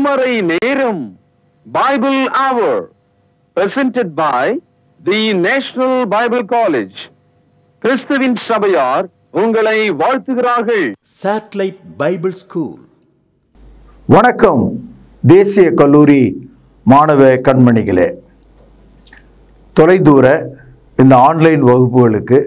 திருமறை நேரம் பைபிள் அவர் presented by the national Bible college கிறிஸ்துவின் சபையார் உங்களை வாழ்த்துகிறார்கள் Satellite Bible School. வணக்கம் தேசிய கல்லூரி மாணவ கண்மணிகளே தொலைதூர இந்த ஆன்லைன் வகுப்புகளுக்கு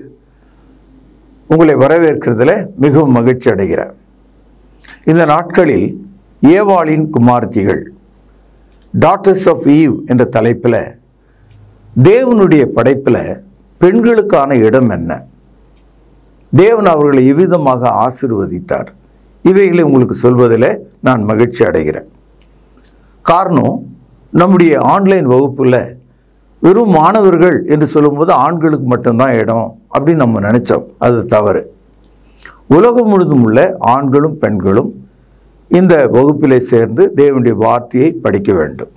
உங்களை வரவேற்கிறதுல மிகவும் மகிழ்ச்சி அடைகிறேன் இந்த நாட்களில் ஏவாளின் குமார்த்திகள் டாட்டர்ஸ் ஆஃப் ஈவ் என்ற தலைப்பில் தேவனுடைய படைப்பில் பெண்களுக்கான இடம் என்ன தேவன் அவர்களை எவ்விதமாக ஆசிர்வதித்தார் இவைகளை உங்களுக்கு சொல்வதில் நான் மகிழ்ச்சி அடைகிறேன் காரணம் நம்முடைய ஆன்லைன் வகுப்பில் வெறும் மாணவர்கள் என்று சொல்லும்போது ஆண்களுக்கு மட்டும்தான் இடம் அப்படின்னு நம்ம நினச்சோம் அது தவறு உலகம் முழுதும் உள்ள ஆண்களும் பெண்களும் இந்த வகுப்பிலே சேர்ந்து தேவனுடைய வார்த்தையை படிக்க வேண்டும்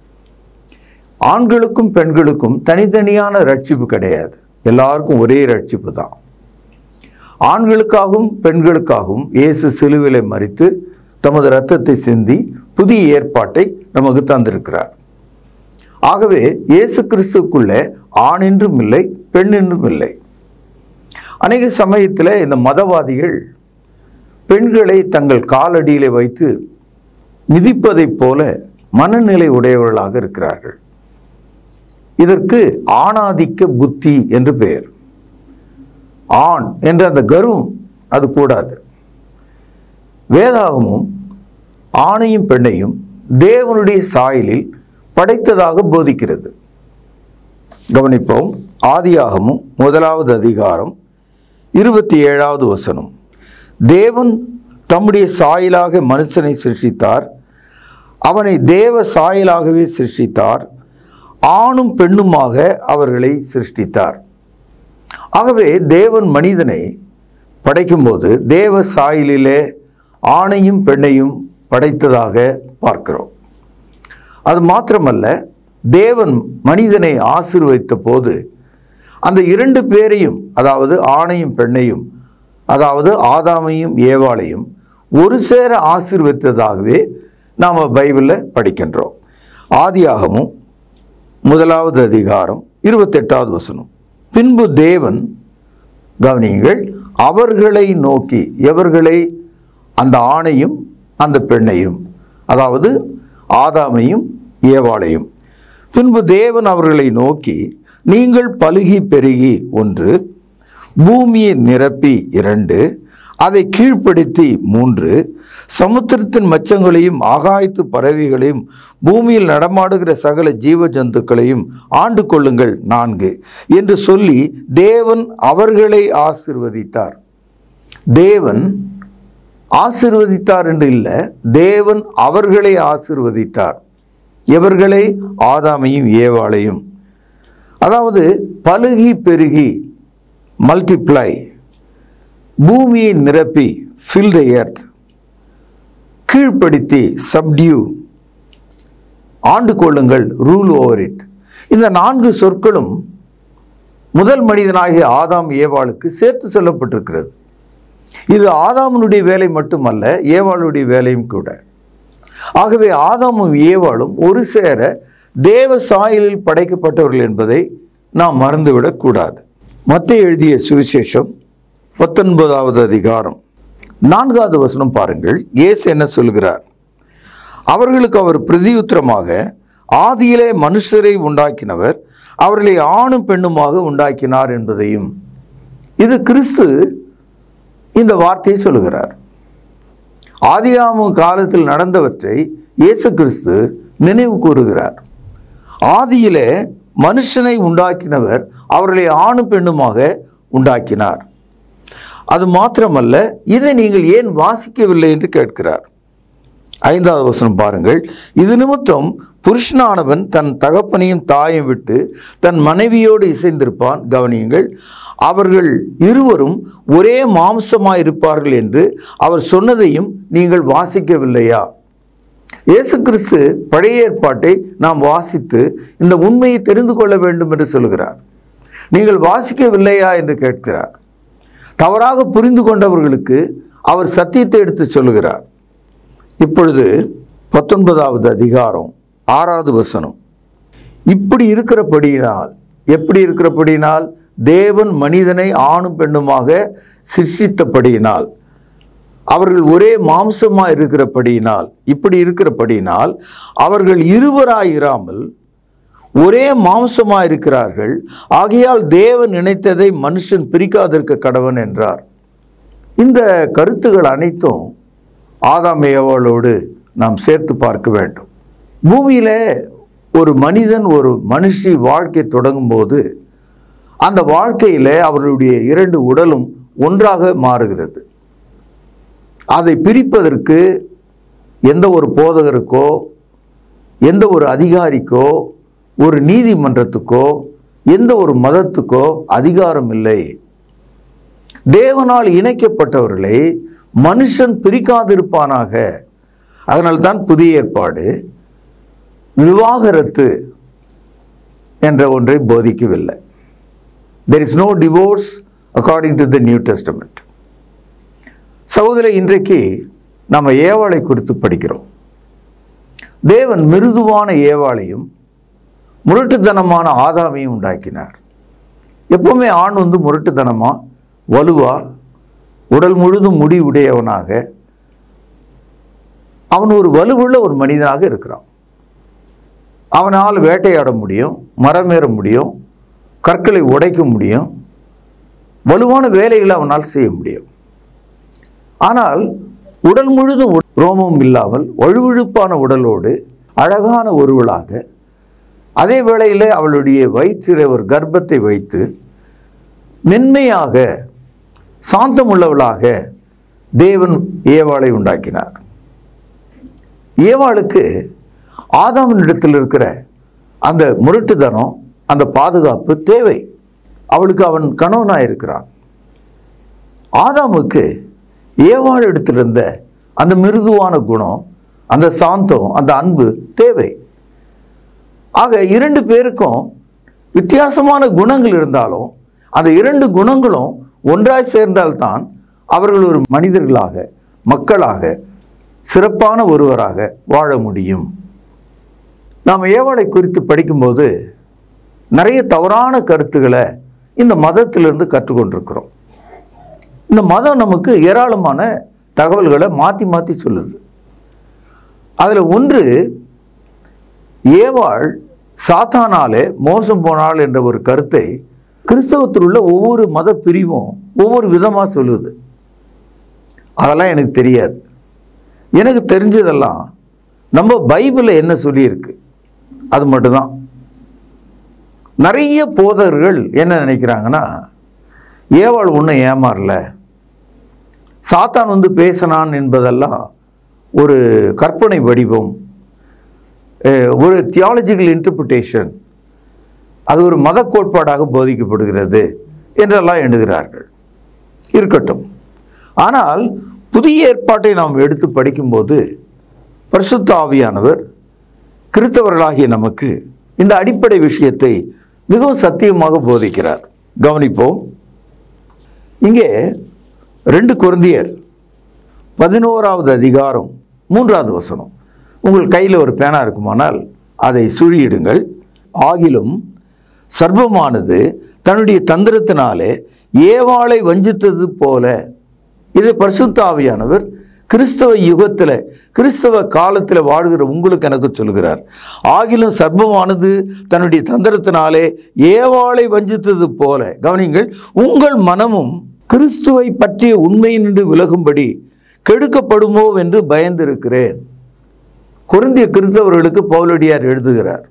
ஆண்களுக்கும் பெண்களுக்கும் தனித்தனியான ரட்சிப்பு கிடையாது எல்லாருக்கும் ஒரே ரட்சிப்பு தான் ஆண்களுக்காகவும் பெண்களுக்காகவும் இயேசு சிலுவிலை மறித்து தமது இரத்தத்தை சிந்தி புதிய ஏற்பாட்டை நமக்கு தந்திருக்கிறார் ஆகவே இயேசு கிறிஸ்துக்குள்ளே ஆண் என்றும் இல்லை பெண் என்றும் இல்லை அநேக சமயத்தில் இந்த மதவாதிகள் பெண்களை தங்கள் காலடியிலே வைத்து மிதிப்பதைப் போல மனநிலை உடையவர்களாக இருக்கிறார்கள் இதற்கு ஆணாதிக்க புத்தி என்று பெயர் ஆண் என்ற அந்த கரும் அது கூடாது வேதாகமும் ஆணையும் பெண்ணையும் தேவனுடைய சாயலில் படைத்ததாக போதிக்கிறது கவனிப்போம் ஆதியாகமும் முதலாவது அதிகாரம் இருபத்தி ஏழாவது வசனம் தேவன் தம்முடைய சாயலாக மனுஷனை சிருஷ்டித்தார் அவனை தேவ சாயலாகவே சிருஷ்டித்தார் ஆணும் பெண்ணுமாக அவர்களை சிருஷ்டித்தார் ஆகவே தேவன் மனிதனை படைக்கும்போது தேவ சாயலிலே ஆணையும் பெண்ணையும் படைத்ததாக பார்க்கிறோம் அது மாத்திரமல்ல தேவன் மனிதனை ஆசீர்வதித்த போது அந்த இரண்டு பேரையும் அதாவது ஆணையும் பெண்ணையும் அதாவது ஆதாமையும் ஏவாளையும் ஒரு சேர ஆசீர்வதித்ததாகவே நாம் பைபிளில் படிக்கின்றோம் ஆதியாகமும் முதலாவது அதிகாரம் இருபத்தெட்டாவது வசனம் பின்பு தேவன் கவனியுங்கள் அவர்களை நோக்கி எவர்களை அந்த ஆணையும் அந்த பெண்ணையும் அதாவது ஆதாமையும் ஏவாளையும் பின்பு தேவன் அவர்களை நோக்கி நீங்கள் பலுகி பெருகி ஒன்று பூமியை நிரப்பி இரண்டு அதை கீழ்ப்படுத்தி மூன்று சமுத்திரத்தின் மச்சங்களையும் ஆகாயத்து பறவைகளையும் பூமியில் நடமாடுகிற சகல ஜீவ ஜந்துக்களையும் ஆண்டு கொள்ளுங்கள் நான்கு என்று சொல்லி தேவன் அவர்களை ஆசிர்வதித்தார் தேவன் ஆசிர்வதித்தார் என்று இல்லை தேவன் அவர்களை ஆசிர்வதித்தார் எவர்களை ஆதாமையும் ஏவாளையும் அதாவது பலுகி பெருகி மல்டிப்ளை பூமியை நிரப்பி ஃபில் த எர்த் கீழ்ப்படுத்தி சப்டியூ ஆண்டு கொள்ளுங்கள் ரூல் ஓவர் இட் இந்த நான்கு சொற்களும் முதல் மனிதனாகிய ஆதாம் ஏவாளுக்கு சேர்த்து சொல்லப்பட்டிருக்கிறது இது ஆதாமனுடைய வேலை மட்டுமல்ல ஏவாளுடைய வேலையும் கூட ஆகவே ஆதாமும் ஏவாளும் ஒரு சேர தேவ சாயலில் படைக்கப்பட்டவர்கள் என்பதை நாம் மறந்துவிடக் கூடாது மத்திய எழுதிய சுவிசேஷம் பத்தொன்பதாவது அதிகாரம் நான்காவது வசனம் பாருங்கள் இயேசு என்ன சொல்கிறார் அவர்களுக்கு அவர் பிரதியுத்தரமாக ஆதியிலே மனுஷரை உண்டாக்கினவர் அவர்களை ஆணும் பெண்ணுமாக உண்டாக்கினார் என்பதையும் இது கிறிஸ்து இந்த வார்த்தையை சொல்லுகிறார் ஆதியாமு காலத்தில் நடந்தவற்றை இயேசு கிறிஸ்து நினைவு கூறுகிறார் ஆதியிலே மனுஷனை உண்டாக்கினவர் அவர்களை ஆணும் பெண்ணுமாக உண்டாக்கினார் அது மாத்திரமல்ல இதை நீங்கள் ஏன் வாசிக்கவில்லை என்று கேட்கிறார் ஐந்தாவது வசனம் பாருங்கள் இது நிமித்தம் புருஷனானவன் தன் தகப்பனையும் தாயும் விட்டு தன் மனைவியோடு இசைந்திருப்பான் கவனியுங்கள் அவர்கள் இருவரும் ஒரே மாம்சமாய் இருப்பார்கள் என்று அவர் சொன்னதையும் நீங்கள் வாசிக்கவில்லையா இயேசு கிறிஸ்து பழைய ஏற்பாட்டை நாம் வாசித்து இந்த உண்மையை தெரிந்து கொள்ள வேண்டும் என்று சொல்கிறார் நீங்கள் வாசிக்கவில்லையா என்று கேட்கிறார் தவறாக புரிந்து கொண்டவர்களுக்கு அவர் சத்தியத்தை எடுத்து சொல்லுகிறார் இப்பொழுது பத்தொன்பதாவது அதிகாரம் ஆறாவது வசனம் இப்படி இருக்கிறபடியினால் எப்படி இருக்கிறபடியினால் தேவன் மனிதனை ஆணும் பெண்ணுமாக சிருஷ்டித்தபடியினால் அவர்கள் ஒரே மாம்சமாக இருக்கிறபடியினால் இப்படி இருக்கிறபடியினால் அவர்கள் இருவராயிராமல் ஒரே மாம்சமாக இருக்கிறார்கள் ஆகையால் தேவன் நினைத்ததை மனுஷன் பிரிக்காதிருக்க கடவன் என்றார் இந்த கருத்துகள் அனைத்தும் ஆதாம் ஏவாளோடு நாம் சேர்த்து பார்க்க வேண்டும் பூமியில் ஒரு மனிதன் ஒரு மனுஷி வாழ்க்கை தொடங்கும்போது அந்த வாழ்க்கையில் அவர்களுடைய இரண்டு உடலும் ஒன்றாக மாறுகிறது அதை பிரிப்பதற்கு எந்த ஒரு போதகருக்கோ எந்த ஒரு அதிகாரிக்கோ ஒரு நீதிமன்றத்துக்கோ எந்த ஒரு மதத்துக்கோ அதிகாரம் இல்லை தேவனால் இணைக்கப்பட்டவர்களை மனுஷன் பிரிக்காதிருப்பானாக அதனால்தான் புதிய ஏற்பாடு விவாகரத்து என்ற ஒன்றை போதிக்கவில்லை there is no divorce according to the new testament சகோதரி இன்றைக்கு நம்ம ஏவாளை குறித்து படிக்கிறோம் தேவன் மிருதுவான ஏவாளையும் முரட்டுத்தனமான ஆதாமையும் உண்டாக்கினார் எப்பவுமே ஆண் வந்து முரட்டுத்தனமா வலுவா உடல் முழுதும் முடி உடையவனாக அவன் ஒரு வலுவுள்ள ஒரு மனிதனாக இருக்கிறான் அவனால் வேட்டையாட முடியும் மரமேற முடியும் கற்களை உடைக்க முடியும் வலுவான வேலைகளை அவனால் செய்ய முடியும் ஆனால் உடல் முழுதும் ரோமம் இல்லாமல் வழுவழுப்பான உடலோடு அழகான ஒருவளாக அதே வேளையில் அவளுடைய வயிற்றில் ஒரு கர்ப்பத்தை வைத்து மென்மையாக சாந்தமுள்ளவளாக தேவன் ஏவாளை உண்டாக்கினார் ஏவாளுக்கு ஆதாமினிடத்தில் இருக்கிற அந்த முரட்டுத்தனம் அந்த பாதுகாப்பு தேவை அவளுக்கு அவன் கணவனாக இருக்கிறான் ஆதாமுக்கு ஏவாள் இடத்திலிருந்த அந்த மிருதுவான குணம் அந்த சாந்தம் அந்த அன்பு தேவை ஆக இரண்டு பேருக்கும் வித்தியாசமான குணங்கள் இருந்தாலும் அந்த இரண்டு குணங்களும் ஒன்றாய் சேர்ந்தால்தான் அவர்கள் ஒரு மனிதர்களாக மக்களாக சிறப்பான ஒருவராக வாழ முடியும் நாம் ஏவாளை குறித்து படிக்கும்போது நிறைய தவறான கருத்துக்களை இந்த மதத்திலிருந்து கற்றுக்கொண்டிருக்கிறோம் இந்த மதம் நமக்கு ஏராளமான தகவல்களை மாற்றி மாற்றி சொல்லுது அதில் ஒன்று ஏவாள் சாத்தானாலே மோசம் போனாள் என்ற ஒரு கருத்தை கிறிஸ்தவத்தில் உள்ள ஒவ்வொரு மத பிரிவும் ஒவ்வொரு விதமாக சொல்லுது அதெல்லாம் எனக்கு தெரியாது எனக்கு தெரிஞ்சதெல்லாம் நம்ம பைபிளில் என்ன சொல்லியிருக்கு அது மட்டும்தான் நிறைய போதகர்கள் என்ன நினைக்கிறாங்கன்னா ஏவாள் ஒன்றும் ஏமாறல சாத்தான் வந்து பேசினான் என்பதெல்லாம் ஒரு கற்பனை வடிவம் அஹ், ஒரு தியாலஜிக்கல் இன்டர்பிரிட்டேஷன் அது ஒரு மத கோட்பாடாக போதிக்கப்படுகிறது என்றெல்லாம் எண்ணுகிறார்கள் இருக்கட்டும் ஆனால் புதிய ஏற்பாட்டை நாம் எடுத்து படிக்கும்போது பரிசுத்த ஆவியானவர் கிறிஸ்தவர்களாகிய நமக்கு இந்த அடிப்படை விஷயத்தை மிகவும் சத்தியமாக போதிக்கிறார் கவனிப்போம் இங்கே ரெண்டு குருந்தியர் பதினோராவது அதிகாரம் மூன்றாவது வசனம் உங்கள் கையில் ஒரு பேனா இருக்குமானால் அதை சுழியிடுங்கள் ஆகிலும் சர்வமானது தன்னுடைய தந்திரத்தினாலே ஏவாளை வஞ்சித்தது போல இது பரிசுத்த ஆவியானவர் கிறிஸ்தவ யுகத்தில் கிறிஸ்தவ காலத்தில் வாழ்கிற உங்களுக்கு எனக்கு சொல்கிறார் ஆகிலும் சர்ப்பமானது தன்னுடைய தந்திரத்தினாலே ஏவாளை வஞ்சித்தது போல கவனிங்கள் உங்கள் மனமும் கிறிஸ்துவை பற்றிய உண்மையினின்று விலகும்படி கெடுக்கப்படுமோ என்று பயந்திருக்கிறேன் குருந்திய கிறிஸ்தவர்களுக்கு பவுலடியார் எழுதுகிறார்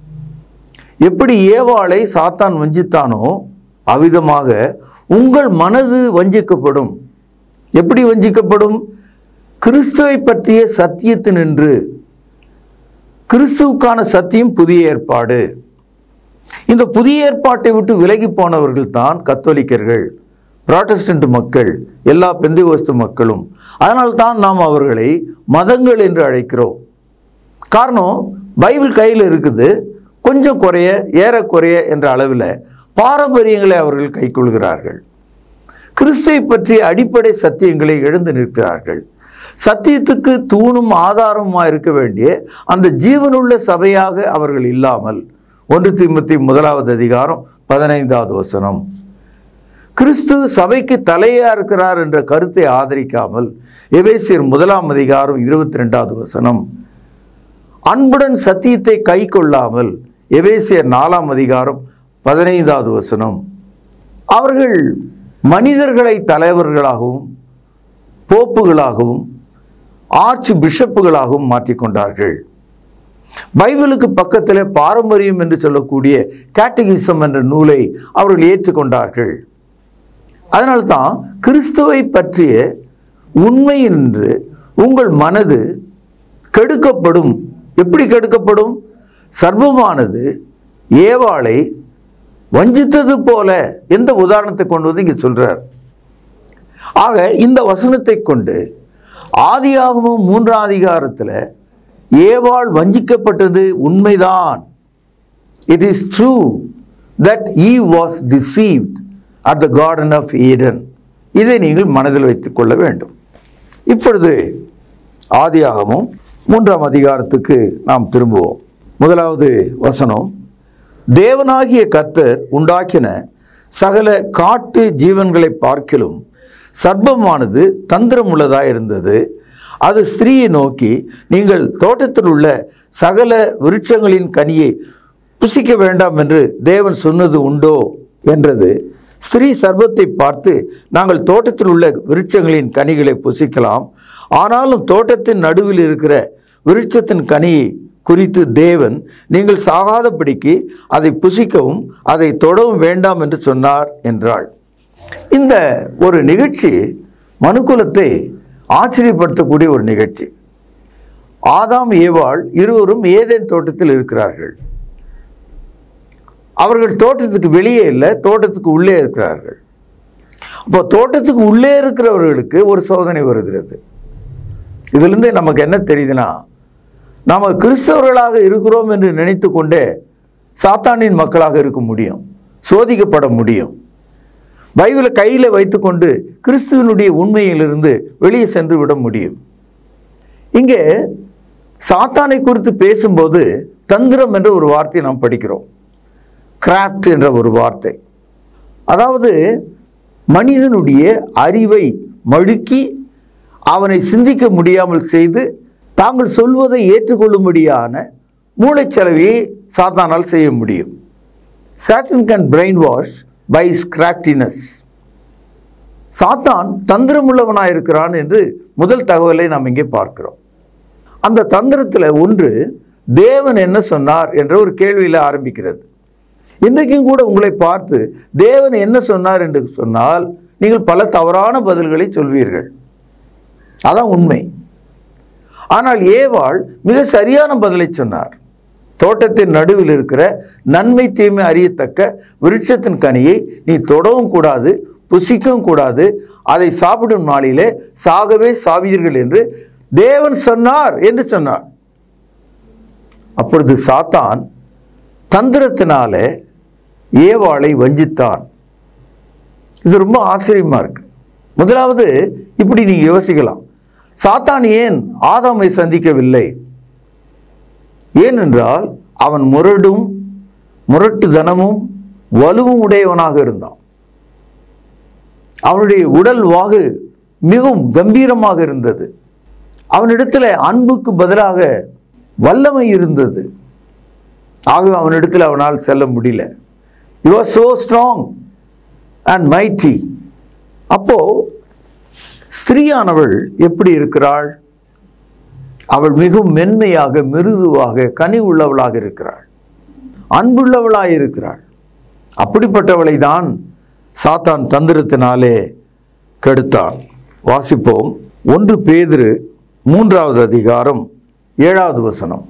எப்படி ஏவாளை சாத்தான் வஞ்சித்தானோ அவ்விதமாக உங்கள் மனது வஞ்சிக்கப்படும் எப்படி வஞ்சிக்கப்படும் கிறிஸ்துவை பற்றிய சத்தியத்தினின்று கிறிஸ்துவுக்கான சத்தியம் புதிய ஏற்பாடு இந்த புதிய ஏற்பாட்டை விட்டு விலகி போனவர்கள் தான் கத்தோலிக்கர்கள் புராட்டஸ்டன்ட் மக்கள் எல்லா பெந்தைகோஸ்து மக்களும் அதனால் தான் நாம் அவர்களை மதங்கள் என்று அழைக்கிறோம் காரணம் பைபிள் கையில் இருக்குது கொஞ்சம் குறைய ஏறக்குறைய என்ற அளவில் பாரம்பரியங்களை அவர்கள் கைக்கொள்கிறார்கள் கிறிஸ்துவை பற்றிய அடிப்படை சத்தியங்களை எழுந்து நிற்கிறார்கள் சத்தியத்துக்கு தூணும் ஆதாரமாக இருக்க வேண்டிய அந்த ஜீவனுள்ள சபையாக அவர்கள் இல்லாமல் ஒன்று தீமத்தி முதலாவது அதிகாரம் பதினைந்தாவது வசனம் கிறிஸ்து சபைக்கு தலையா இருக்கிறார் என்ற கருத்தை ஆதரிக்காமல் எபேசியர் முதலாம் அதிகாரம் இருபத்தி ரெண்டாவது வசனம் அன்புடன் சத்தியத்தை கை கொள்ளாமல் எபேசியர் நாலாம் அதிகாரம் பதினைந்தாவது வசனம் அவர்கள் மனிதர்களை தலைவர்களாகவும் போப்புகளாகவும் ஆர்ச் பிஷப்புகளாகவும் மாற்றிக்கொண்டார்கள் பைபிளுக்கு பக்கத்தில் பாரம்பரியம் என்று சொல்லக்கூடிய கேட்டகிசம் என்ற நூலை அவர்கள் ஏற்றுக்கொண்டார்கள் அதனால்தான் கிறிஸ்துவை பற்றிய உண்மை என்று உங்கள் மனது கெடுக்கப்படும் எப்படி கெடுக்கப்படும் சர்வமானது ஏவாளை வஞ்சித்தது போல எந்த உதாரணத்தை கொண்டு வந்து இங்கே சொல்றார் ஆக இந்த வசனத்தை கொண்டு ஆதியாகமும் மூன்றாம் அதிகாரத்தில் ஏவாள் வஞ்சிக்கப்பட்டது உண்மைதான் it is true that he was deceived at the garden of eden இதை நீங்கள் மனதில் வைத்துக் கொள்ள வேண்டும் இப்பொழுது ஆதியாகமும் மூன்றாம் அதிகாரத்துக்கு நாம் திரும்புவோம் முதலாவது வசனம் தேவனாகிய கர்த்தர் உண்டாக்கின சகல காட்டு ஜீவன்களை பார்க்கிலும் சர்ப்பமானது தந்திரமுள்ளதாய் இருந்தது அது ஸ்திரீயை நோக்கி நீங்கள் தோட்டத்தில் உள்ள சகல விருட்சங்களின் கனியை புசிக்க வேண்டாம் என்று தேவன் சொன்னது உண்டோ என்றது ஸ்திரீ சர்வத்தை பார்த்து நாங்கள் தோட்டத்தில் உள்ள விருட்சங்களின் கனிகளை புசிக்கலாம் ஆனாலும் தோட்டத்தின் நடுவில் இருக்கிற விருட்சத்தின் கனியை குறித்து தேவன் நீங்கள் சாகாதபடிக்கு அதை புசிக்கவும் அதை தொடவும் வேண்டாம் என்று சொன்னார் என்றாள் இந்த ஒரு நிகழ்ச்சி மனுக்குலத்தை ஆச்சரியப்படுத்தக்கூடிய ஒரு நிகழ்ச்சி ஆதாம் ஏவாள் இருவரும் ஏதேன் தோட்டத்தில் இருக்கிறார்கள் அவர்கள் தோட்டத்துக்கு வெளியே இல்லை தோட்டத்துக்கு உள்ளே இருக்கிறார்கள் அப்போ தோட்டத்துக்கு உள்ளே இருக்கிறவர்களுக்கு ஒரு சோதனை வருகிறது இதிலிருந்து நமக்கு என்ன தெரியுதுன்னா நாம் கிறிஸ்தவர்களாக இருக்கிறோம் என்று நினைத்து கொண்டே சாத்தானின் மக்களாக இருக்க முடியும் சோதிக்கப்பட முடியும் பைபிளை கையில் வைத்துக்கொண்டு கிறிஸ்துவனுடைய உண்மையிலிருந்து வெளியே சென்று விட முடியும் இங்கே சாத்தானை குறித்து பேசும்போது தந்திரம் என்ற ஒரு வார்த்தையை நாம் படிக்கிறோம் கிராஃப்ட் என்ற ஒரு வார்த்தை அதாவது மனிதனுடைய அறிவை மழுக்கி அவனை சிந்திக்க முடியாமல் செய்து தாங்கள் சொல்வதை ஏற்றுக்கொள்ளும்படியான மூளைச்சலவையை சாத்தானால் செய்ய முடியும் Satan can brainwash by craftiness சாத்தான் தந்திரமுள்ளவனாக இருக்கிறான் என்று முதல் தகவலை நாம் இங்கே பார்க்கிறோம் அந்த தந்திரத்தில் ஒன்று தேவன் என்ன சொன்னார் என்ற ஒரு கேள்வியில் ஆரம்பிக்கிறது இன்றைக்கும் கூட உங்களை பார்த்து தேவன் என்ன சொன்னார் என்று சொன்னால் நீங்கள் பல தவறான பதில்களை சொல்வீர்கள் அதான் உண்மை ஆனால் ஏவாள் மிக சரியான பதிலை சொன்னார் தோட்டத்தின் நடுவில் இருக்கிற நன்மை தீமை அறியத்தக்க விருட்சத்தின் கனியை நீ தொடவும் கூடாது புசிக்கவும் கூடாது அதை சாப்பிடும் நாளிலே சாகவே சாவீர்கள் என்று தேவன் சொன்னார் என்று சொன்னார் அப்பொழுது சாத்தான் தந்திரத்தினாலே ஏவாளை வஞ்சித்தான் இது ரொம்ப ஆச்சரியமா இருக்கு முதலாவது இப்படி நீங்க யோசிக்கலாம் சாத்தான் ஏன் ஆதாமை சந்திக்கவில்லை ஏனென்றால் அவன் முரடும் முரட்டுத்தனமும் வலுவும் உடையவனாக இருந்தான் அவனுடைய உடல் வாகு மிகவும் கம்பீரமாக இருந்தது அவனிடத்தில் அன்புக்கு பதிலாக வல்லமை இருந்தது ஆகவே அவனிடத்தில் அவனால் செல்ல முடியல you are so strong and mighty அப்போ ஸ்திரீயானவள் எப்படி இருக்கிறாள் அவள் மிகவும் மென்மையாக மிருதுவாக கனி உள்ளவளாக இருக்கிறாள் அன்புள்ளவளாக இருக்கிறாள் அப்படிப்பட்டவளை தான் சாத்தான் தந்திரத்தினாலே கெடுத்தான் வாசிப்போம் ஒன்று பேதுரு மூன்றாவது அதிகாரம் ஏழாவது வசனம்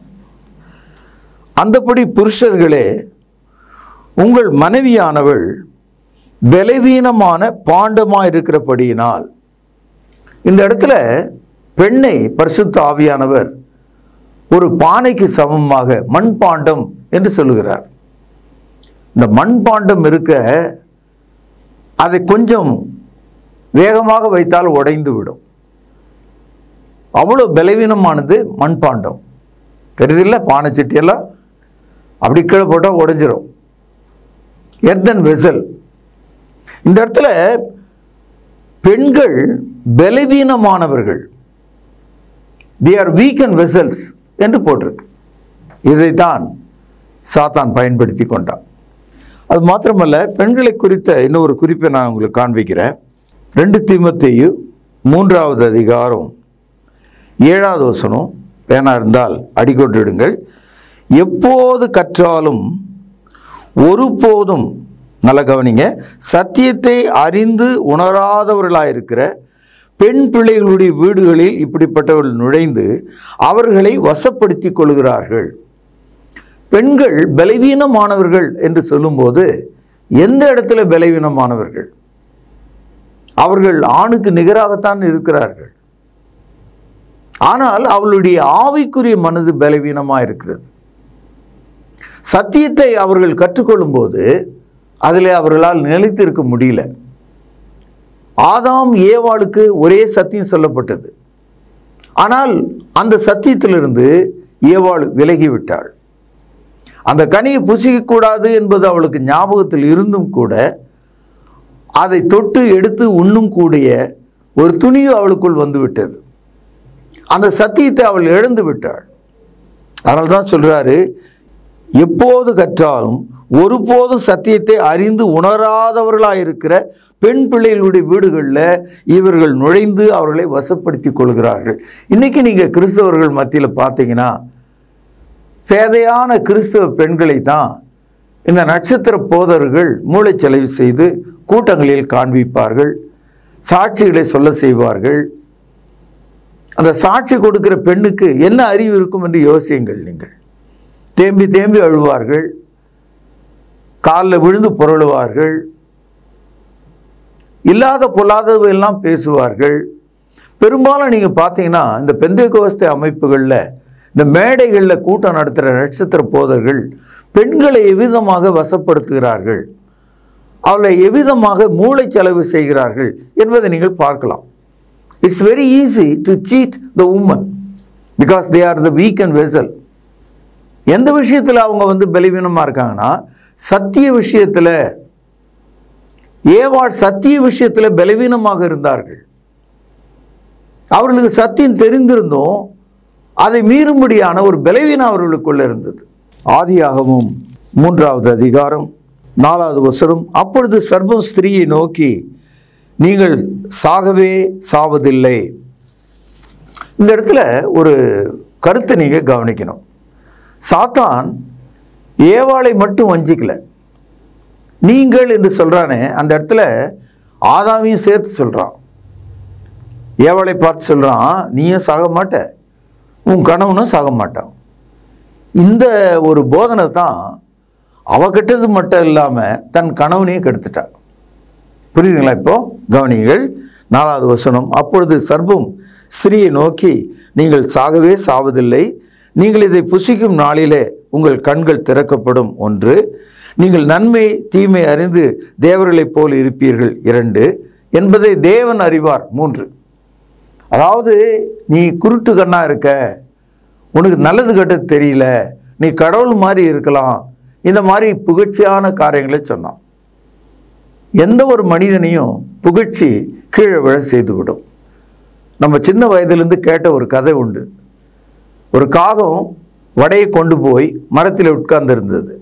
அந்தபடி புருஷர்களே உங்கள் மனைவியானவள் பலவீனமான பாண்டமாக இருக்கிறபடியினால் இந்த இடத்துல பெண்ணை பரிசுத்த ஆவியானவர் ஒரு பானைக்கு சமமாக மண்பாண்டம் என்று சொல்லுகிறார் இந்த மண்பாண்டம் இருக்க அதை கொஞ்சம் வேகமாக வைத்தால் உடைந்து விடும் அவ்வளோ பலவீனமானது மண்பாண்டம் தெரியுதில்ல பானை சட்டியெல்லாம் அப்படி கீழே போட்டால் உடைஞ்சிரும் எர்தன் வெசல் இந்த இடத்துல பெண்கள் பலவீனமானவர்கள் they are weak and vessels என்று போட்டிருக்கு இதைத்தான் சாத்தான் பயன்படுத்தி கொண்டான் அது மாத்திரமல்ல பெண்களை குறித்த இன்னொரு குறிப்பை நான் உங்களுக்கு காண்பிக்கிறேன் ரெண்டு தீமத்தையு மூன்றாவது அதிகாரம் ஏழாவது வசனம் பேனா இருந்தால் அடிக்கொண்டிடுங்கள் எப்போது கற்றாலும் ஒருபோதும் நல்ல கவனிங்க சத்தியத்தை அறிந்து உணராதவர்களாயிருக்கிற பெண் பிள்ளைகளுடைய வீடுகளில் இப்படிப்பட்டவர்கள் நுழைந்து அவர்களை வசப்படுத்தி கொள்கிறார்கள் பெண்கள் பலவீனமானவர்கள் என்று சொல்லும்போது எந்த இடத்துல பலவீனமானவர்கள் அவர்கள் ஆணுக்கு நிகராகத்தான் இருக்கிறார்கள் ஆனால் அவளுடைய ஆவிக்குரிய மனது பலவீனமாக இருக்கிறது சத்தியத்தை அவர்கள் கற்றுக்கொள்ளும்போது அதில் அவர்களால் நிலைத்திருக்க முடியல ஆதாம் ஏவாளுக்கு ஒரே சத்தியம் சொல்லப்பட்டது ஆனால் அந்த சத்தியத்திலிருந்து ஏவாள் விலகிவிட்டாள் அந்த கனியை புசிக்கக்கூடாது என்பது அவளுக்கு ஞாபகத்தில் இருந்தும் கூட அதை தொட்டு எடுத்து உண்ணும் கூடிய ஒரு துணியும் அவளுக்குள் வந்துவிட்டது அந்த சத்தியத்தை அவள் இழந்து விட்டாள் அதனால தான் சொல்றாரு எப்போது கற்றாலும் ஒருபோதும் சத்தியத்தை அறிந்து உணராதவர்களாக இருக்கிற பெண் பிள்ளைகளுடைய வீடுகளில் இவர்கள் நுழைந்து அவர்களை வசப்படுத்தி கொள்கிறார்கள் இன்னைக்கு நீங்கள் கிறிஸ்தவர்கள் மத்தியில் பார்த்தீங்கன்னா பேதையான கிறிஸ்தவ பெண்களை தான் இந்த நட்சத்திர போதர்கள் மூளைச்செலவு செய்து கூட்டங்களில் காண்பிப்பார்கள் சாட்சிகளை சொல்ல செய்வார்கள் அந்த சாட்சி கொடுக்கிற பெண்ணுக்கு என்ன அறிவு இருக்கும் என்று யோசியுங்கள் நீங்கள் தேம்பி தேம்பி அழுவார்கள் காலில் விழுந்து புரளுவார்கள் இல்லாத பொல்லாதவை எல்லாம் பேசுவார்கள் பெரும்பாலும் நீங்கள் பார்த்தீங்கன்னா இந்த பெந்தைகோஸ்தை அமைப்புகளில் இந்த மேடைகளில் கூட்டம் நடத்துகிற நட்சத்திர போதர்கள் பெண்களை எவ்விதமாக வசப்படுத்துகிறார்கள் அவளை எவ்விதமாக மூளை செலவு செய்கிறார்கள் என்பதை நீங்கள் பார்க்கலாம் it's very easy to cheat the woman because they are the weak and vessel எந்த விஷயத்தில் அவங்க வந்து பலவீனமாக இருக்காங்கன்னா சத்திய விஷயத்தில் ஏவாள் சத்திய விஷயத்தில் பலவீனமாக இருந்தார்கள் அவர்களுக்கு சத்தியம் தெரிந்திருந்தும் அதை மீறும்படியான ஒரு பலவீனம் அவர்களுக்குள்ள இருந்தது ஆதியாகமும் மூன்றாவது அதிகாரம் நாலாவது வசனம் அப்பொழுது சர்வம் ஸ்திரீயை நோக்கி நீங்கள் சாகவே சாவதில்லை இந்த இடத்துல ஒரு கருத்தை நீங்கள் கவனிக்கணும் சாத்தான் ஏவாளை மட்டும் வஞ்சிக்கல நீங்கள் என்று சொல்றானே அந்த இடத்துல ஆதாமையும் சேர்த்து சொல்றான் ஏவாளை பார்த்து சொல்றான் நீயும் சாக மாட்ட உன் கணவனும் சாக மாட்டான் இந்த ஒரு போதனை தான் அவ கெட்டது மட்டும் இல்லாமல் தன் கணவனையும் கெடுத்துட்டா புரியுதுங்களா இப்போ கவனிங்கள் நாலாவது வசனம் அப்பொழுது சர்வம் ஸ்ரீயை நோக்கி நீங்கள் சாகவே சாவதில்லை நீங்கள் இதை புசிக்கும் நாளிலே உங்கள் கண்கள் திறக்கப்படும் ஒன்று நீங்கள் நன்மை தீமை அறிந்து தேவர்களைப் போல் இருப்பீர்கள் இரண்டு என்பதை தேவன் அறிவார் மூன்று அதாவது நீ குருட்டு கண்ணா இருக்க உனக்கு நல்லது கெட்டது தெரியல நீ கடவுள் மாதிரி இருக்கலாம் இந்த மாதிரி புகழ்ச்சியான காரியங்களை சொன்னான் எந்த ஒரு மனிதனையும் புகழ்ச்சி கீழே விழ செய்துவிடும் நம்ம சின்ன வயதிலிருந்து கேட்ட ஒரு கதை உண்டு ஒரு காகம் வடையை கொண்டு போய் மரத்தில் உட்கார்ந்திருந்தது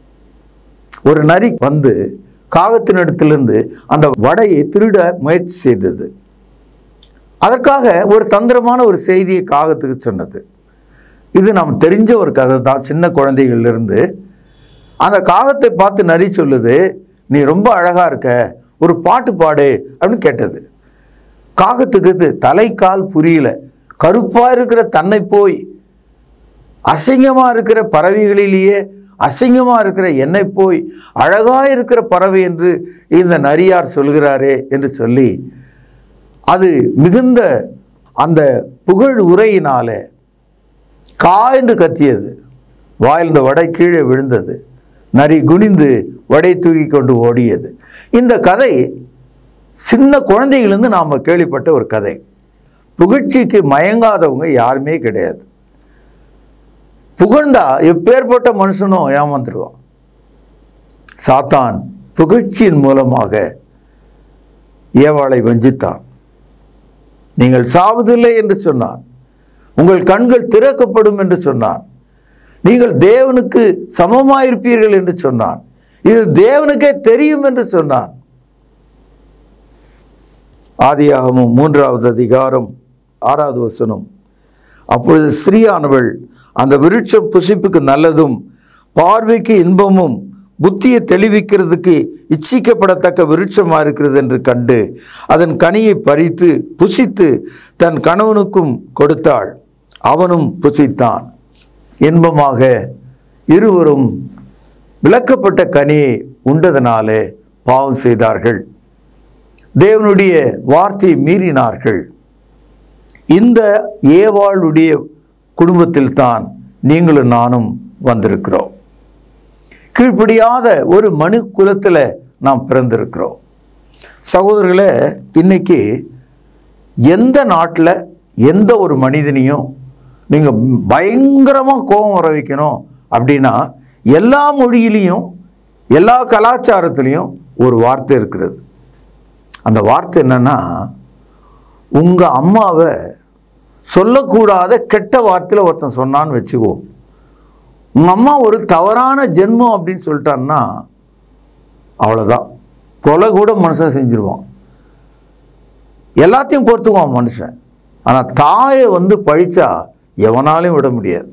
ஒரு நரி வந்து காகத்தினிடத்திலிருந்து அந்த வடையை திருட முயற்சி செய்தது அதற்காக ஒரு தந்திரமான ஒரு செய்தியை காகத்துக்கு சொன்னது இது நாம் தெரிஞ்ச ஒரு கதை தான் சின்ன குழந்தைகள்லேருந்து அந்த காகத்தை பார்த்து நரி சொல்லுது நீ ரொம்ப அழகாக இருக்க ஒரு பாட்டு பாடு அப்படின்னு கேட்டது காகத்துக்கு இது தலைக்கால் புரியல கருப்பாக இருக்கிற தன்னை போய் அசிங்கமாக இருக்கிற பறவைகளிலேயே அசிங்கமாக இருக்கிற என்னை போய் அழகாக இருக்கிற பறவை என்று இந்த நரியார் சொல்கிறாரே என்று சொல்லி அது மிகுந்த அந்த புகழ் உரையினாலே கா என்று கத்தியது வாயில் இந்த வடை கீழே விழுந்தது நரி குனிந்து வடை தூக்கி கொண்டு ஓடியது இந்த கதை சின்ன குழந்தைகளிருந்து நாம் கேள்விப்பட்ட ஒரு கதை புகழ்ச்சிக்கு மயங்காதவங்க யாருமே கிடையாது புகழ்ந்தா எப்பேற்பட்ட மனுஷனும் ஏமாந்துருவான் சாத்தான் புகழ்ச்சியின் மூலமாக ஏவாளை வஞ்சித்தான் நீங்கள் சாவதில்லை என்று சொன்னான் உங்கள் கண்கள் திறக்கப்படும் என்று சொன்னான் நீங்கள் தேவனுக்கு சமமாயிருப்பீர்கள் என்று சொன்னான் இது தேவனுக்கே தெரியும் என்று சொன்னான் ஆதியாகமும் மூன்றாவது அதிகாரம் ஆறாவது வசனம் அப்பொழுது ஸ்ரீயானவள் அந்த விருட்சம் புசிப்புக்கு நல்லதும் பார்வைக்கு இன்பமும் புத்தியை தெளிவிக்கிறதுக்கு இச்சிக்கப்படத்தக்க விருட்சமாக இருக்கிறது என்று கண்டு அதன் கனியை பறித்து புசித்து தன் கணவனுக்கும் கொடுத்தாள் அவனும் புசித்தான் இன்பமாக இருவரும் விளக்கப்பட்ட கனியை உண்டதனாலே பாவம் செய்தார்கள் தேவனுடைய வார்த்தையை மீறினார்கள் இந்த ஏவாளுடைய குடும்பத்தில் தான் நீங்களும் நானும் வந்திருக்கிறோம் கீழ்ப்படியாத ஒரு மனு குலத்தில் நாம் பிறந்திருக்கிறோம் சகோதரர்களே இன்னைக்கு எந்த நாட்டில் எந்த ஒரு மனிதனையும் நீங்கள் பயங்கரமாக கோபம் வர வைக்கணும் அப்படின்னா எல்லா மொழியிலையும் எல்லா கலாச்சாரத்துலேயும் ஒரு வார்த்தை இருக்கிறது அந்த வார்த்தை என்னன்னா உங்கள் அம்மாவை சொல்லக்கூடாத கெட்ட வார்த்தையில் ஒருத்தன் சொன்னான்னு வச்சுக்கோ உங்கள் அம்மா ஒரு தவறான ஜென்மம் அப்படின்னு சொல்லிட்டான்னா அவ்வளோதான் கொலை கூட மனுஷன் செஞ்சிருவான் எல்லாத்தையும் பொறுத்துக்குவான் மனுஷன் ஆனால் தாயை வந்து பழிச்சா எவனாலையும் விட முடியாது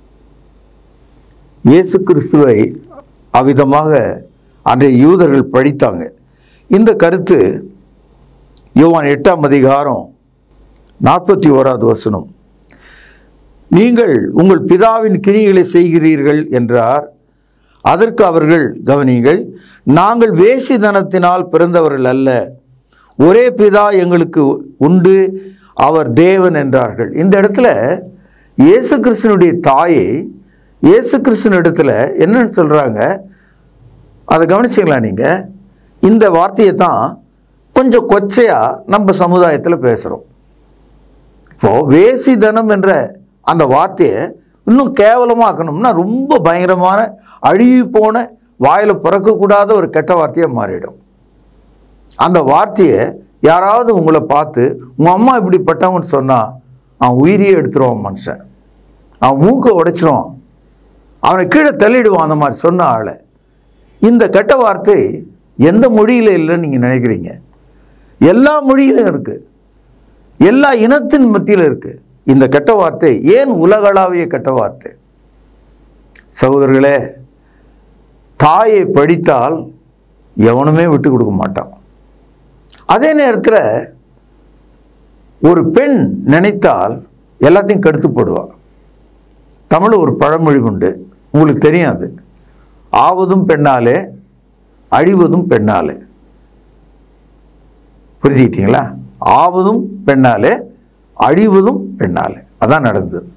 இயேசு கிறிஸ்துவை அவ்விதமாக அன்றைய யூதர்கள் படித்தாங்க இந்த கருத்து யோவான் எட்டாம் அதிகாரம் நாற்பத்தி ஓராவது வசனம் நீங்கள் உங்கள் பிதாவின் கிரிகளை செய்கிறீர்கள் என்றார் அதற்கு அவர்கள் கவனியுங்கள் நாங்கள் வேசிதனத்தினால் பிறந்தவர்கள் அல்ல ஒரே பிதா எங்களுக்கு உண்டு அவர் தேவன் என்றார்கள் இந்த இடத்துல இயேசு கிறிஸ்தனுடைய தாயை இயேசு கிறிஸ்தன் இடத்துல என்னன்னு சொல்கிறாங்க அதை கவனிச்சிங்களா நீங்கள் இந்த வார்த்தையை தான் கொஞ்சம் கொச்சையாக நம்ம சமுதாயத்தில் பேசுகிறோம் இப்போது வேசிதனம் என்ற அந்த வார்த்தையை இன்னும் கேவலமாக்கணும்னா ரொம்ப பயங்கரமான அழுகி போன வாயில் பிறக்கக்கூடாத ஒரு கெட்ட வார்த்தையாக மாறிடும் அந்த வார்த்தையை யாராவது உங்களை பார்த்து உங்கள் அம்மா இப்படிப்பட்டவங்கன்னு சொன்னால் அவன் உயிரியே எடுத்துருவான் மனுஷன் அவன் மூக்கை உடைச்சிருவான் அவனை கீழே தள்ளிடுவான் அந்த மாதிரி சொன்ன ஆளை இந்த கெட்ட வார்த்தை எந்த மொழியில் இல்லைன்னு நீங்கள் நினைக்கிறீங்க எல்லா மொழியிலும் இருக்குது எல்லா இனத்தின் மத்தியில் இருக்குது இந்த கெட்ட வார்த்தை ஏன் உலகளாவிய கெட்ட வார்த்தை சகோதரர்களே தாயை படித்தால் எவனுமே விட்டு கொடுக்க மாட்டான் அதே நேரத்தில் ஒரு பெண் நினைத்தால் எல்லாத்தையும் கெடுத்து போடுவாள் தமிழ் ஒரு பழமொழி உண்டு உங்களுக்கு தெரியும் அது ஆவதும் பெண்ணாலே அழிவதும் பெண்ணாலே புரிஞ்சுக்கிட்டீங்களா ஆவதும் பெண்ணாலே அழிவதும் பெண்ணாலே அதான் நடந்தது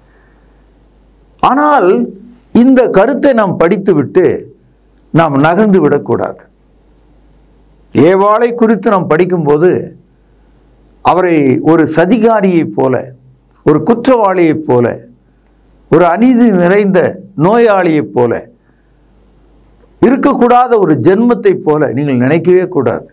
ஆனால் இந்த கருத்தை நாம் படித்துவிட்டு நாம் நகர்ந்து விடக்கூடாது ஏவாளை குறித்து நாம் படிக்கும்போது அவரை ஒரு சதிகாரியைப் போல ஒரு குற்றவாளியைப் போல ஒரு அநீதி நிறைந்த நோயாளியைப் போல இருக்கக்கூடாத ஒரு ஜென்மத்தைப் போல நீங்கள் நினைக்கவே கூடாது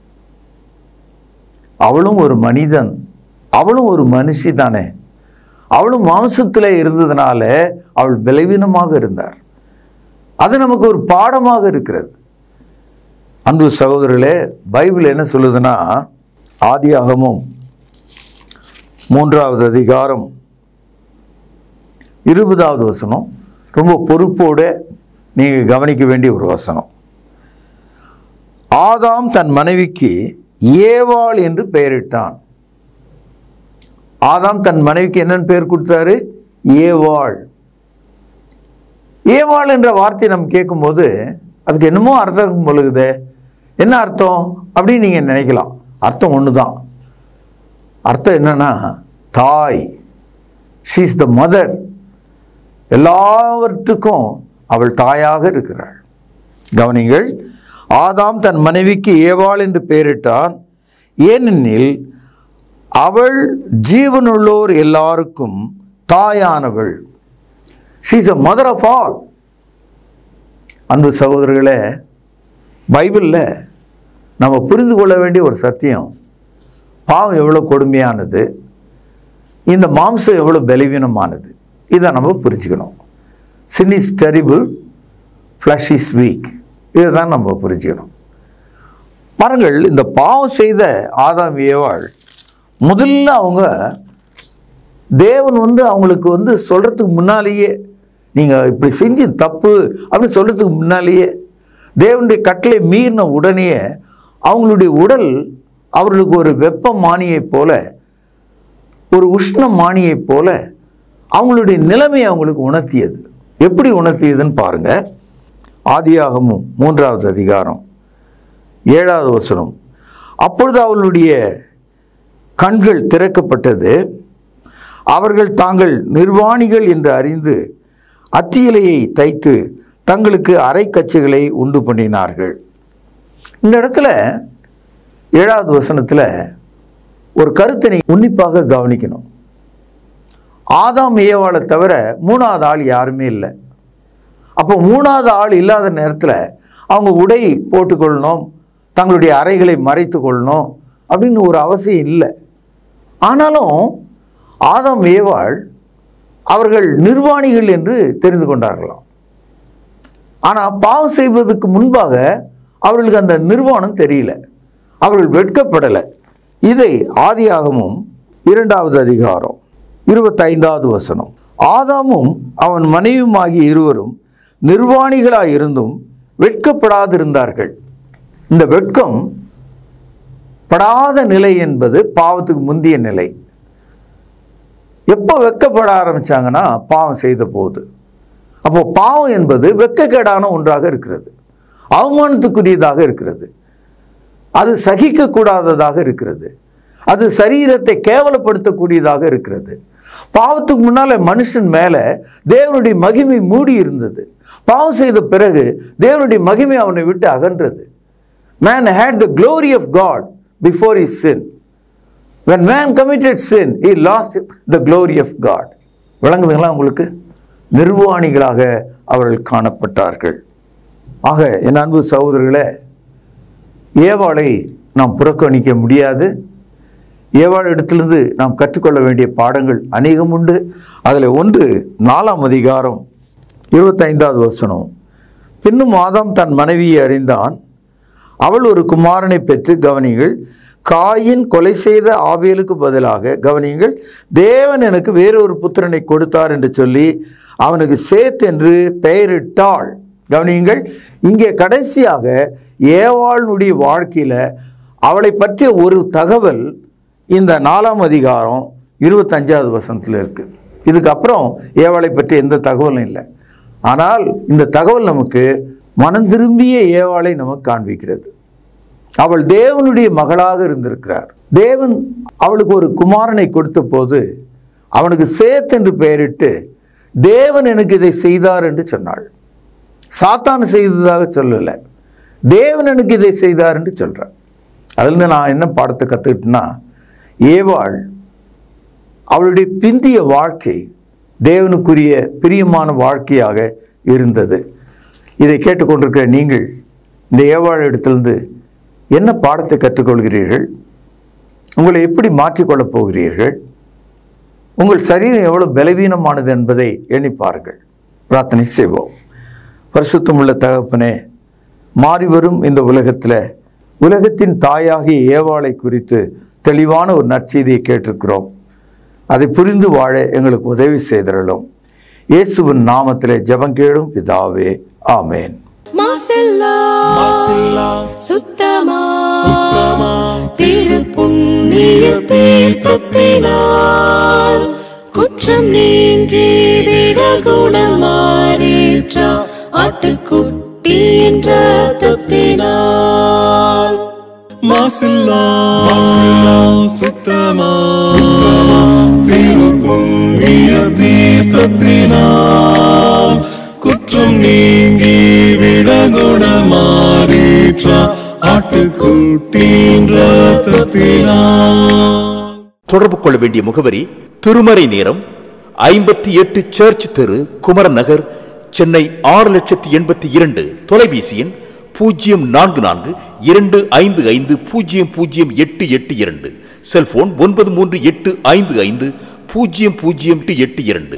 அவளும் ஒரு மனிதன் அவளும் ஒரு மனுஷி தானே அவளும் மாம்சத்தில் இருந்ததுனால அவள் பலவீனமாக இருந்தார் அது நமக்கு ஒரு பாடமாக இருக்கிறது அன்பு சகோதரர்களே பைபிள் என்ன சொல்லுதுன்னா ஆதியாகமும் மூன்றாவது அதிகாரம் இருபதாவது வசனம் ரொம்ப பொறுப்போடு நீங்கள் கவனிக்க வேண்டிய ஒரு வசனம் ஆதாம் தன் மனைவிக்கு ஏவாள் என்று பெயரிட்டான் ஆதாம் தன் மனைவிக்கு என்னன்னு பெயர் கொடுத்தாரு ஏவாள் ஏவாள் என்ற வார்த்தையை நம்ம கேட்கும்போது அதுக்கு என்னமோ அர்த்தம் பொழுகுதே என்ன அர்த்தம் அப்படின்னு நீங்கள் நினைக்கலாம் அர்த்தம் ஒன்று தான் அர்த்தம் என்னன்னா தாய் ஷீஸ் த மதர் எல்லாவற்றுக்கும் அவள் தாயாக இருக்கிறாள் கவனிங்கள் ஆதாம் தன் மனைவிக்கு ஏவாள் என்று பெயரிட்டான் ஏனெனில் அவள் ஜீவனுள்ளோர் எல்லாருக்கும் தாயானவள் she's a mother of all அன்பு சகோதரர்களே பைபிளில் நம்ம புரிந்து கொள்ள வேண்டிய ஒரு சத்தியம் பாவம் எவ்வளோ கொடுமையானது இந்த மாம்சம் எவ்வளோ பலவீனமானது இதை நம்ம புரிஞ்சுக்கணும் sin is terrible flesh is weak இதை தான் நம்ம புரிஞ்சுக்கணும் பாருங்கள் இந்த பாவம் செய்த ஆதாம் ஏவாள் முதல்ல அவங்க தேவன் வந்து அவங்களுக்கு வந்து சொல்கிறதுக்கு முன்னாலேயே நீங்கள் இப்படி செஞ்சு தப்பு அப்படின்னு சொல்கிறதுக்கு முன்னாலேயே தேவனுடைய கட்டளை மீறின உடனே அவங்களுடைய உடல் அவர்களுக்கு ஒரு வெப்ப மானியைப் போல ஒரு உஷ்ண மானியைப் போல அவங்களுடைய நிலைமையை அவங்களுக்கு உணர்த்தியது எப்படி உணர்த்தியதுன்னு பாருங்க ஆதியாகமும் மூன்றாவது அதிகாரம் ஏழாவது வசனம் அப்பொழுது அவளுடைய கண்கள் திறக்கப்பட்டது அவர்கள் தாங்கள் நிர்வாணிகள் என்று அறிந்து அத்தியிலையை தைத்து தங்களுக்கு அரைக்கச்சைகளை உண்டு பண்ணினார்கள் இந்த இடத்துல ஏழாவது வசனத்தில் ஒரு கருத்தை நீ உன்னிப்பாக கவனிக்கணும் ஆதாம் ஏவாளை தவிர மூணாவது ஆள் யாருமே இல்லை அப்போ மூணாவது ஆள் இல்லாத நேரத்தில் அவங்க உடை போட்டுக்கொள்ளணும் தங்களுடைய அறைகளை மறைத்து கொள்ளணும் அப்படின்னு ஒரு அவசியம் இல்லை ஆனாலும் ஆதாம் ஏவாள் அவர்கள் நிர்வாணிகள் என்று தெரிந்து கொண்டார்களாம் ஆனால் பாவம் செய்வதற்கு முன்பாக அவர்களுக்கு அந்த நிர்வாணம் தெரியல அவர்கள் வெட்கப்படலை இதை ஆதியாகமும் இரண்டாவது அதிகாரம் இருபத்தைந்தாவது வசனம் ஆதாமும் அவன் மனைவியுமாகிய இருவரும் நிர்வாணிகளாய் இருந்தும் வெட்கப்படாதிருந்தார்கள் இந்த வெட்கம் படாத நிலை என்பது பாவத்துக்கு முந்திய நிலை எப்போ வெட்கப்பட ஆரம்பிச்சாங்கன்னா பாவம் செய்த போது அப்போ பாவம் என்பது வெட்கக்கேடான ஒன்றாக இருக்கிறது அவமானத்துக்குரியதாக இருக்கிறது அது சகிக்கக்கூடாததாக இருக்கிறது அது சரீரத்தை கேவலப்படுத்தக்கூடியதாக இருக்கிறது பாவத்துக்கு முன்னால மனுஷன் மேல தேவனுடைய மகிமை மூடி இருந்தது பாவம் செய்த பிறகு தேவனுடைய மகிமை அவனை விட்டு அகன்றது man had the glory of God before his sin when man committed sin he lost the glory of God விளங்குதுங்களா உங்களுக்கு நிர்வாணிகளாக அவர்கள் காணப்பட்டார்கள் ஆக என் அன்பு சகோதரர்களே ஏவாளை நாம் புறக்கணிக்க முடியாது ஏவாள் இடத்திலிருந்து நாம் கற்றுக்கொள்ள வேண்டிய பாடங்கள் அநேகம் உண்டு அதில் ஒன்று நாலாம் அதிகாரம் இருபத்தைந்தாவது வசனம் பின்னும் ஆதாம் தன் மனைவியை அறிந்தான் அவள் ஒரு குமாரனை பெற்று கவனிங்கள் காயின் கொலை செய்த ஆபேலுக்கு பதிலாக கவனியுங்கள் தேவன் எனக்கு வேறொரு புத்திரனை கொடுத்தார் என்று சொல்லி அவனுக்கு சேத் என்று பெயரிட்டாள் கவனியுங்கள் இங்கே கடைசியாக ஏவாளுடைய வாழ்க்கையில் அவளை பற்றிய ஒரு தகவல் இந்த நாலாம் அதிகாரம் இருபத்தஞ்சாவது வசனத்தில் இருக்கு இதுக்கப்புறம் ஏவாளை பற்றி எந்த தகவலும் இல்லை ஆனால் இந்த தகவல் நமக்கு மனம் திரும்பிய ஏவாளை நமக்கு காண்பிக்கிறது அவள் தேவனுடைய மகளாக இருந்திருக்கிறார் தேவன் அவளுக்கு ஒரு குமாரனை கொடுத்த போது அவனுக்கு சேத் என்று பெயரிட்டு தேவன் எனக்கு இதை செய்தார் என்று சொன்னாள் சாத்தான் செய்ததாக சொல்லலை தேவன் எனக்கு இதை செய்தார் என்று சொல்கிறார் அதிலிருந்து நான் என்ன பாடத்தை கற்றுக்கிட்டேன்னா ஏவாள் அவளுடைய பிந்திய வாழ்க்கை தேவனுக்குரிய பிரியமான வாழ்க்கையாக இருந்தது இதை கேட்டுக்கொண்டிருக்கிற நீங்கள் இந்த ஏவாள் இடத்திலிருந்து என்ன பாடத்தை கற்றுக்கொள்கிறீர்கள் உங்களை எப்படி மாற்றிக்கொள்ளப் போகிறீர்கள் உங்கள் சரீரம் எவ்வளவு பலவீனமானது என்பதை எண்ணி பாருங்கள் பிரார்த்தனை செய்வோம் பரிசுத்தமுள்ள தகப்பனே மாறி வரும் இந்த உலகத்தில் உலகத்தின் தாயாகிய ஏவாளை குறித்து தெளிவான ஒரு நற்செய்தியை கேட்டிருக்கிறோம் அதை புரிந்து வாழ எங்களுக்கு உதவி செய்திடலும் இயேசுவின் நாமத்திலே ஜெபம் கேளும் பிதாவே ஆமேன் மாசெல்லா மாசில்லா சுத்தமா சுத்தமா திரு புண்ணிய தீர்த்தத்தினால் குற்றம் நீங்கி விட குணமாறேற்ற ஆட்டுக்குட்டி என்ற தத்தினால் மாசில்லா மாசில்லா சுத்தமா சுத்தமா திருப்புண்ணிய தீர்த்தத்தினால் குற்றம் நீங்கி விட குணமாறீற்ற மாறேற்றார் ஆட்டுக்குட்டியின் ரத்தத்தினால் தொடர்பு கொள்ள வேண்டிய முகவரி திருமறை நேரம் ஐம்பத்தி எட்டு சர்ச் தெரு குமரன் நகர் சென்னை ஆறு லட்சத்தி எண்பத்தி இரண்டு தொலைபேசி எண் பூஜ்ஜியம் நான்கு நான்கு இரண்டு ஐந்து ஐந்து பூஜ்ஜியம் பூஜ்ஜியம் எட்டு எட்டு இரண்டு செல்போன் ஒன்பது மூன்று எட்டு ஐந்து ஐந்து பூஜ்ஜியம் பூஜ்ஜியம் எட்டு எட்டு இரண்டு